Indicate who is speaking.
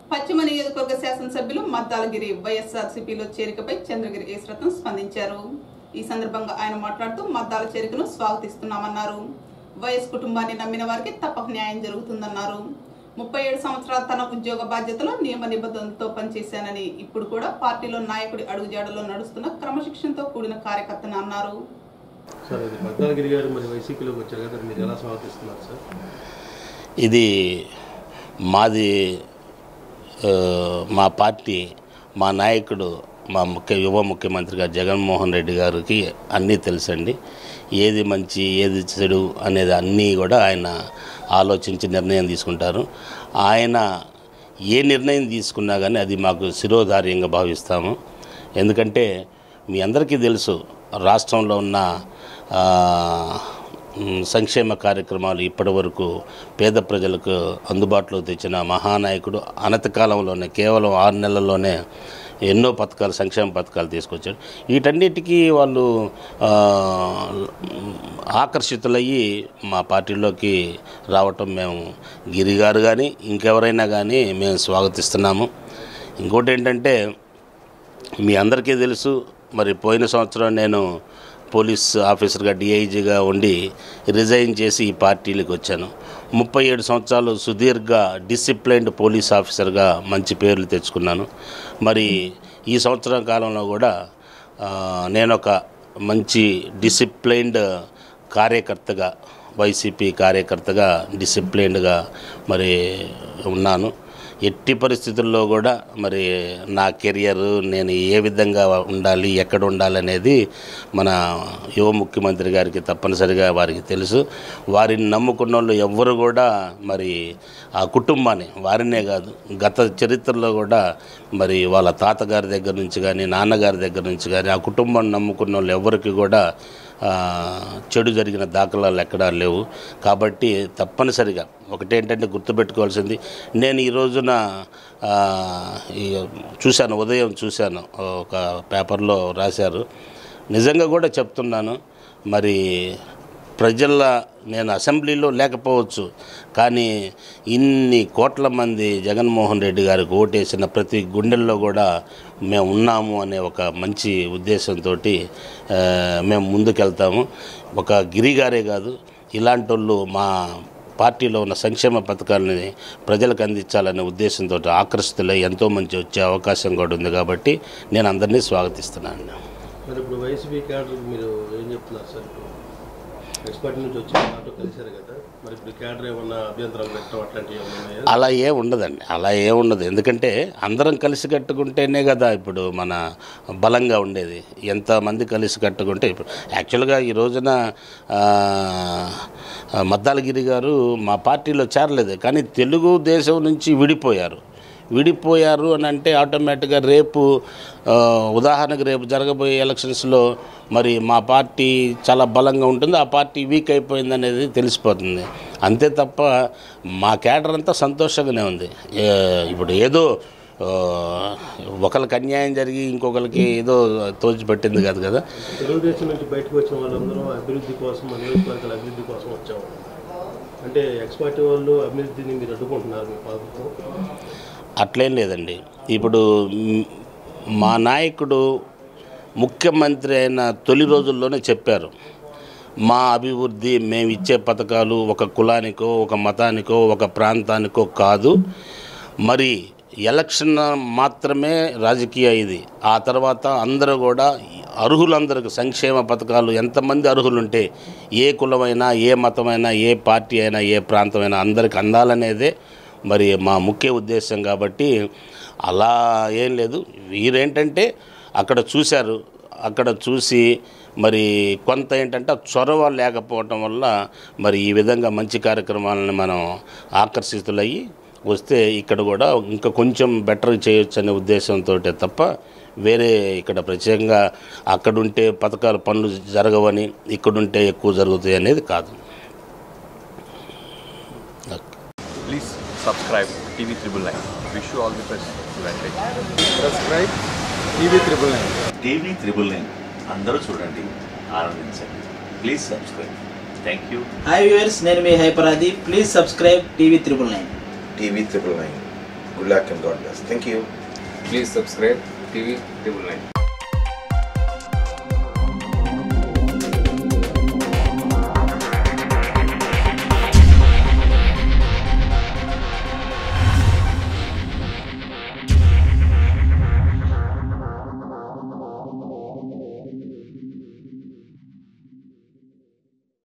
Speaker 1: పశ్చిమ నియోజకవర్గ శాసనసభ్యులు మద్దాలగిరి వైఎస్ఆర్సీపీలో చేరికపై చంద్రగిరి ఈశ్వరత్నం స్పందించారు ఈ సందర్భంగా ఆయన మాట్లాడుతూ మద్దాల చేరికను స్వాగతిస్తున్నామన్నారు వైఎస్ కుటుంబాన్ని నమ్మిన వారికి తప్పక న్యాయం జరుగుతుందన్నారు ముప్పై ఏడు సంవత్సరాల తన ఉద్యోగ బాధ్యతలో నియమ నిబంధనలతో పనిచేశానని ఇప్పుడు కూడా పార్టీలో నాయకుడి అడుగుజాడలో నడుస్తున్న క్రమశిక్షణతో కూడిన కార్యకర్తని అన్నారు
Speaker 2: సార్ అది మద్దాలగిరి గారు మరి వైసీపీలోకి వచ్చారు కదా మీరు ఎలా స్వాగతిస్తున్నారు సార్
Speaker 3: ఇది మాది ఆ, మా పార్టీ మా నాయకుడు మా ముఖ్య యువ ముఖ్యమంత్రి గారు జగన్మోహన్ రెడ్డి గారికి అన్నీ తెలుసండి ఏది మంచి ఏది చెడు అనేది అన్నీ కూడా ఆయన ఆలోచించి నిర్ణయం తీసుకుంటారు ఆయన ఏ నిర్ణయం తీసుకున్నా కానీ అది మాకు శిరోధార్యంగా భావిస్తాము ఎందుకంటే మీ అందరికీ తెలుసు రాష్ట్రంలో ఉన్న ఆ, మ్, సంక్షేమ కార్యక్రమాలు ఇప్పటి వరకు పేద ప్రజలకు అందుబాటులో తెచ్చిన మహానాయకుడు అనతి కాలంలోనే కేవలం ఆరు నెలల్లోనే ఎన్నో పథకాలు సంక్షేమ పథకాలు తీసుకొచ్చాడు వీటన్నిటికీ వాళ్ళు ఆ, ఆకర్షితులయ్యి మా పార్టీలోకి రావటం మేము గిరి గారు కానీ ఇంకెవరైనా కానీ మేము స్వాగతిస్తున్నాము ఇంకోటి ఏంటంటే మీ అందరికీ తెలుసు మరి పోయిన సంవత్సరం నేను పోలీస్ ఆఫీసర్గా డిఐజీగా ఉండి రిజైన్ చేసి ఈ పార్టీలకు వచ్చాను ముప్పై ఏడు సంవత్సరాలు సుదీర్ఘ డిసిప్లైన్డ్ పోలీస్ ఆఫీసర్గా మంచి పేర్లు తెచ్చుకున్నాను మరి ఈ సంవత్సరం కాలంలో కూడా ఆ, నేను ఒక మంచి డిసిప్లైన్డ్ కార్యకర్తగా వైసీపీ కార్యకర్తగా డిసిప్లైన్డ్గా మరి ఉన్నాను ఎట్టి పరిస్థితుల్లో కూడా మరి నా కెరియర్ నేను ఏ విధంగా ఉండాలి ఎక్కడ ఉండాలి అనేది మన యువ ముఖ్యమంత్రి గారికి తప్పనిసరిగా వారికి తెలుసు వారిని నమ్ముకున్న వాళ్ళు ఎవ్వరు కూడా మరి ఆ కుటుంబాన్ని వారినే కాదు గత చరిత్రలో కూడా మరి వాళ్ళ తాతగారి దగ్గర నుంచి కానీ నాన్నగారి దగ్గర నుంచి కానీ ఆ కుటుంబాన్ని నమ్ముకున్న వాళ్ళు ఎవరికి కూడా ఆ, చెడు జరిగిన దాఖలాలు ఎక్కడా లేవు కాబట్టి తప్పనిసరిగా ఒకటేంటంటే గుర్తుపెట్టుకోవాల్సింది నేను ఈ రోజున ఆ, ఈ చూశాను ఉదయం చూశాను ఒక పేపర్లో రాశారు నిజంగా కూడా చెప్తున్నాను మరి ప్రజల నేను అసెంబ్లీలో లేకపోవచ్చు కానీ ఇన్ని కోట్ల మంది జగన్మోహన్ రెడ్డి గారికి ఓటేసిన ప్రతి గుండెల్లో కూడా మేము ఉన్నాము అనే ఒక మంచి ఉద్దేశంతో మేము ముందుకెళ్తాము ఒక గిరి గారే కాదు ఇలాంటి వాళ్ళు మా పార్టీలో ఉన్న సంక్షేమ పథకాలని ప్రజలకు అందించాలనే ఉద్దేశంతో ఆకర్షితులై ఎంతో మంచి వచ్చే అవకాశం కూడా ఉంది కాబట్టి నేను అందరినీ స్వాగతిస్తున్నాను
Speaker 2: మరి ఇప్పుడు వైసీపీ క్యాడర్ మీరు ఏం చెప్తున్నారు సార్ ఇప్పుడు ఎక్స్పర్ట్ నుంచి వచ్చి మాతో కలిశారు కదా మరి ఇప్పుడు క్యాడర్ ఏమన్నా అభ్యంతరాలు పెట్టడం అట్లాంటివి ఏమన్నా ఉన్నాయా
Speaker 3: అలా ఏ ఉండదండి అలా ఏ ఉండదు ఎందుకంటే అందరం కలిసి కట్టుకుంటేనే కదా ఇప్పుడు మన బలంగా ఉండేది ఎంతమంది కలిసి కట్టుకుంటే ఇప్పుడు యాక్చువల్గా ఈ రోజున ఆ, మద్దాలగిరి గారు మా పార్టీలో చేరలేదు కానీ తెలుగుదేశం నుంచి విడిపోయారు విడిపోయారు అని అంటే ఆటోమేటిక్గా రేపు ఆ, ఉదాహరణకు రేపు జరగబోయే ఎలక్షన్స్లో మరి మా పార్టీ చాలా బలంగా ఉంటుంది ఆ పార్టీ వీక్ అయిపోయింది అనేది తెలిసిపోతుంది అంతే తప్ప మా క్యాడర్ అంతా సంతోషంగానే ఉంది ఏ- ఇప్పుడు ఏదో ఆ, ఒకరికి అన్యాయం జరిగి ఇంకొకరికి ఏదో తోచిపెట్టింది కాదు కదా
Speaker 2: తెలుగుదేశం నుంచి బయటకు వచ్చిన వాళ్ళందరూ అభివృద్ధి కోసం మన నియోజకవర్గాల అభివృద్ధి కోసం వచ్చాము అంటే ఎక్స్పర్ట్ వాళ్ళు అభివృద్ధిని మీరు అడ్డుకుంటున్నారు మీ ప్రభుత్వం
Speaker 3: అట్లేం లేదండి ఇప్పుడు మ్, మా నాయకుడు ముఖ్యమంత్రి అయిన తొలి రోజుల్లోనే చెప్పారు మా అభివృద్ధి మేము ఇచ్చే పథకాలు ఒక కులానికో ఒక మతానికో ఒక ప్రాంతానికో కాదు మరి ఎలక్షన్ మాత్రమే రాజకీయ ఇది ఆ తర్వాత అందరూ కూడా అర్హులందరికి సంక్షేమ పథకాలు ఎంతమంది అర్హులుంటే ఏ కులమైనా ఏ మతమైనా ఏ పార్టీ అయినా ఏ ప్రాంతమైనా అందరికి అందాలనేదే మరి మా ముఖ్య ఉద్దేశం కాబట్టి అలా ఏం లేదు వీరేంటంటే అక్కడ చూశారు అక్కడ చూసి మరి కొంత ఏంటంటే చొరవ లేకపోవటం వల్ల మరి ఈ విధంగా మంచి కార్యక్రమాలను మనం ఆకర్షితులయ్యి వస్తే ఇక్కడ కూడా ఇంకా కొంచెం బెటర్ చేయొచ్చు అనే ఉద్దేశంతో తప్ప వేరే ఇక్కడ ప్రత్యేకంగా అక్కడుంటే పథకాల పనులు జరగవని ఇక్కడుంటే ఎక్కువ జరుగుతాయి అనేది కాదు
Speaker 4: Please subscribe TV Triple Nine. Wish you all the best. Advantage.
Speaker 5: Subscribe TV triple nine
Speaker 6: TV triple nine అందరూ చూడండి ఆనందించండి please subscribe thank you
Speaker 7: hi viewers నేను మీ హైపరాది please subscribe TV triple nine
Speaker 5: TV triple nine
Speaker 7: good luck and God bless thank you
Speaker 5: Please subscribe TV Triple Nine.